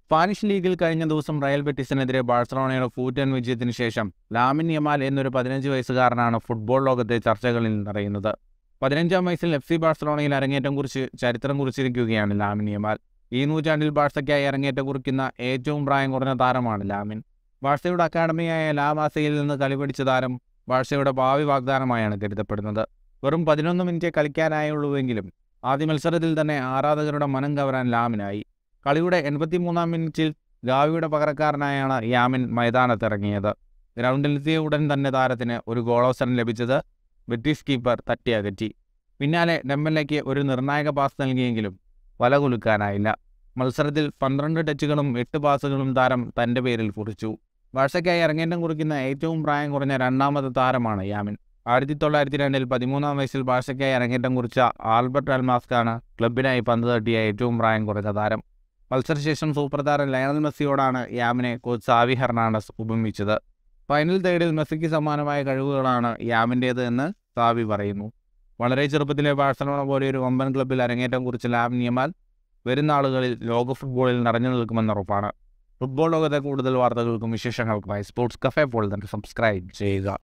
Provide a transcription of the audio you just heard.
Spanish ലീഗിൽ കഴിഞ്ഞ ദിവസം റയൽ ബെറ്റിസിനെതിരെ ബാഴ്സലോണയുടെ ഫൂറ്റൻ വിജയത്തിന് ശേഷം ലാമിൻ യമാൽ എന്നൊരു പതിനഞ്ച് വയസ്സുകാരനാണ് ഫുട്ബോൾ ലോകത്തെ ചർച്ചകളിൽ നിറയുന്നത് പതിനഞ്ചാം വയസ്സിൽ എഫ് സി ബാഴ്സലോണയിൽ അരങ്ങേറ്റം കുറിച്ച് ചരിത്രം കുറിച്ചിരിക്കുകയാണ് ലാമിൻ യമാൽ ഈ നൂറ്റാണ്ടിൽ ബാഴ്സയ്ക്കായി അരങ്ങേറ്റം കുറിക്കുന്ന ഏറ്റവും പ്രായം കുറഞ്ഞ താരമാണ് ലാമിൻ ബാഴ്സയുടെ അക്കാഡമിയായ ലാമാസയിൽ നിന്ന് കളി പഠിച്ച താരം ബാഴ്സയുടെ ഭാവി വാഗ്ദാനമായാണ് കരുതപ്പെടുന്നത് വെറും പതിനൊന്ന് മിനിറ്റ് കളിക്കാനായുള്ളൂവെങ്കിലും ആദ്യ മത്സരത്തിൽ തന്നെ ആരാധകരുടെ മനം കവരാൻ ലാമിനായി കളിയുടെ എൺപത്തിമൂന്നാം മിനിറ്റിൽ ഗാവിയുടെ പകരക്കാരനായാണ് യാമിൻ മൈതാനത്തിറങ്ങിയത് ഗ്രൗണ്ടിലെത്തിയ ഉടൻ തന്നെ താരത്തിന് ഒരു ഗോളവസരം ലഭിച്ചത് ബ്രിട്ടീഷ് കീപ്പർ തട്ടിയകറ്റി പിന്നാലെ ഡെമ്പലിലേക്ക് ഒരു നിർണായക പാസ് നൽകിയെങ്കിലും വല കുലുക്കാനായില്ല മത്സരത്തിൽ പന്ത്രണ്ട് ടച്ചുകളും എട്ട് പാസുകളും താരം തൻ്റെ പേരിൽ കുറിച്ചു ബാഴ്സയ്ക്കായി അരങ്ങേറ്റം കുറിക്കുന്ന ഏറ്റവും പ്രായം കുറഞ്ഞ രണ്ടാമത്തെ താരമാണ് യാമിൻ ആയിരത്തി തൊള്ളായിരത്തി രണ്ടിൽ പതിമൂന്നാം വയസ്സിൽ ബാഴ്സയ്ക്കായി അരങ്ങേറ്റം കുറിച്ച ആൽബർട്ട് അൽമാസ്കാണ് ക്ലബിനായി പന്ത് തട്ടിയ ഏറ്റവും പ്രായം കുറഞ്ഞ താരം മത്സരശേഷം സൂപ്പർ താരം ലയണൽ മെസ്സിയോടാണ് യാമിനെ കോച്ച് സാവി ഹെർണാണ്ടസ് ഉപമിച്ചത് ഫൈനൽ തേർഡിൽ മെസ്സിക്ക് സമാനമായ കഴിവുകളാണ് യാമിൻ്റേത് എന്ന് സാവി പറയുന്നു വളരെ ചെറുപ്പത്തിലെ ബാഴ്സലോണ പോലെ ഒരു വമ്പൻ ക്ലബ്ബിൽ അരങ്ങേറ്റം കുറിച്ച ലാമിൻ യമാൽ വരുന്ന ആളുകളിൽ ലോക ഫുട്ബോളിൽ നിറഞ്ഞു നിൽക്കുമെന്ന് ഉറപ്പാണ് ഫുട്ബോൾ ലോകത്തെ കൂടുതൽ വാർത്തകൾക്കും വിശേഷങ്ങൾക്കുമായി സ്പോർട്സ് കഫേ പോൾ തന്നെ സബ്സ്ക്രൈബ് ചെയ്യുക